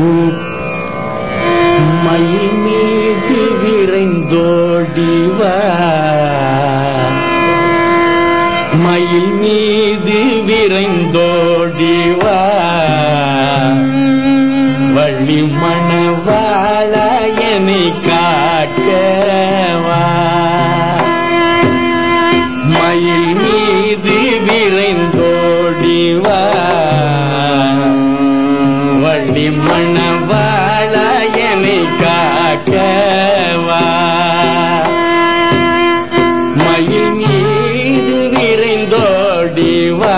மயில் மீது விரைந்தோடிவா மயில் மீது விரைந்தோடிவா வள்ளி மணவாளையனை காக்கவா மயில் மீது விரைந்தோடிவா வள்ளி மணவாளையனை காக்கவா மயில் மீது விரைந்தோடிவா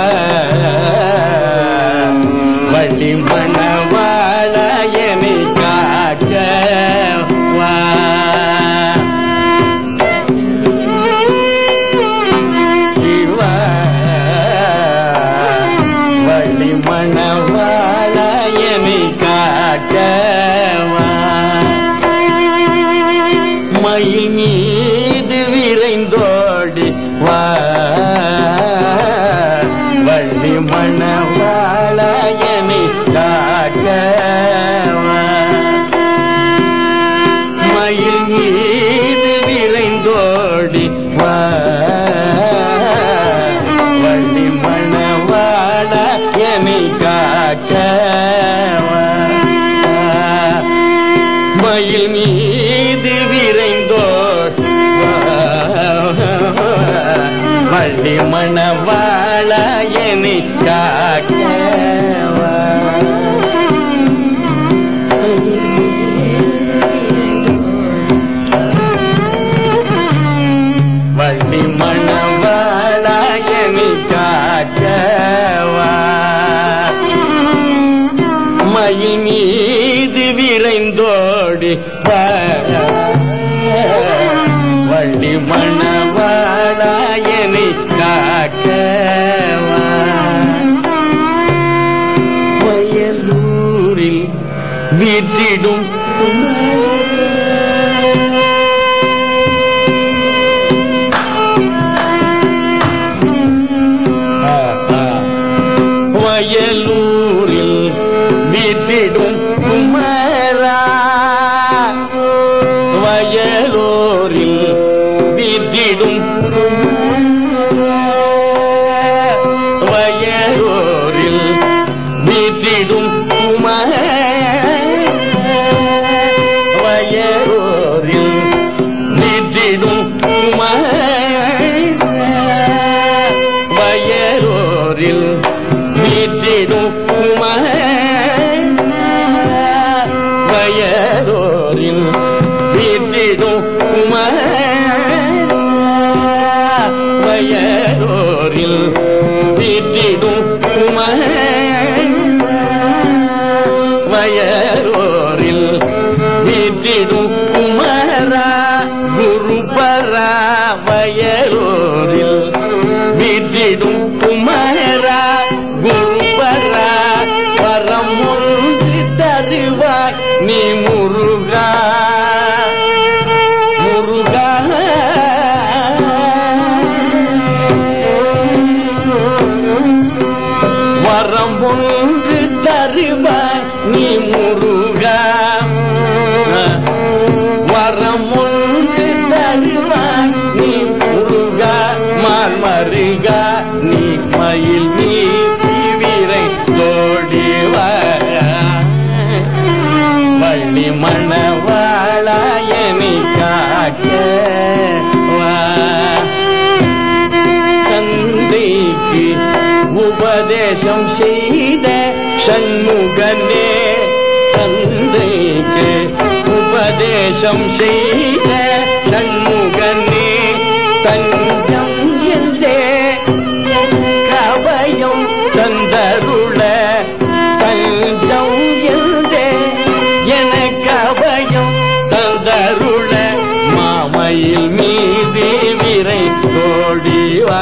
வள்ளி மணவாளையனை காக்கவா சிவா வள்ளி மணவாளையனை காக்கவா மயில் மீது விரைந்தோடி வா வள்ளி மணவாளையனை காக்கவா மயில் மீது விரைந்தோடி வா வள்ளி மணவாளையனை காக்கவா மயில் மீது விரைந்தோடி வள்ளி மணவாளையனை காக்கவா வள்ளி மணவாளையனை காக்கவா மயில் மீது விரைந்தோடி வா. வள்ளி மணவாளையனை காக்கவா வயலூரில் வீற்றிடும் வயலூரில் வீற்றிடும் குமரா வயலூரில் வீற்றிடும் வயலூரில் வீற்றிடும் குமர வயலூரில் வீற்றிடும் குமர வயலூரில் வீற்றிடும் குமர வயலூரில் வீற்றிடும் குமர வயலூரில் வீற்றிடும் குமர வயலூரில் வீற்றிடும் குமரா குருபரா வயலூரில் வீற்றிடும் குமரா குருபரா வரம் ஒன்று தருவாய் நீ முருகா முருகா வரம் ஒன்று தருவாய் நீ முருகா வரம் ஒன்று தருவாய் நீ முருகா மால் மருகா நீ மயில் நீ வீரை தோடிவா வள்ளி மணவாளாயனை காக்கவா தந்தைக்கு உபதேசம் செய்த சண்முகனே தந்தைக்கு உபதேசம் செய்த சண்முகனே தஞ்சம் என்றே கவயம் தந்தருள தஞ்சம் என்றே எனக்கு அபயம் தந்தருள மாமையில் மீது விரை கோடிவா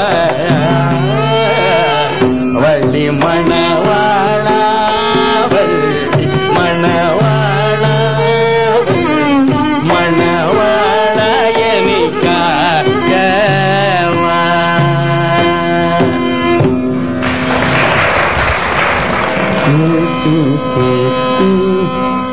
வள்ளி மணவாளா வள்ளி மணவாளா மணவாளா என ம், ம், ம், ம்.